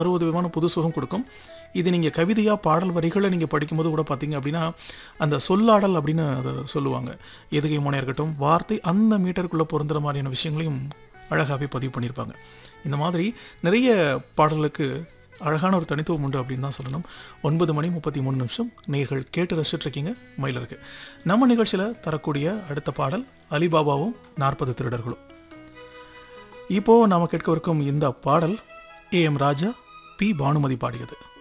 அறுபது விதமான புது சுகம் கொடுக்கும் இது நீங்கள் கவிதையாக பாடல் வரிகளை நீங்கள் படிக்கும்போது கூட பார்த்தீங்க அப்படின்னா அந்த சொல்லாடல் அப்படின்னு அதை சொல்லுவாங்க எதுகை முனையாக இருக்கட்டும் வார்த்தை அந்த மீட்டருக்குள்ளே பொருந்துற மாதிரியான விஷயங்களையும் அழகாகவே பதிவு பண்ணியிருப்பாங்க இந்த மாதிரி நிறைய பாடலுக்கு அழகான ஒரு தனித்துவம் உண்டு அப்படின்னு தான் சொல்லணும் ஒன்பது மணி முப்பத்தி மூணு நிமிஷம் நேர்கள் கேட்டு ரசிச்சுட்டு இருக்கீங்க மயிலருக்கு நம்ம நிகழ்ச்சியில் தரக்கூடிய அடுத்த பாடல் அலிபாபாவும் நாற்பது திருடர்களும் இப்போ நாம கேட்கவிருக்கும் இந்த பாடல் A M Raja P Bhanumathi பாடியது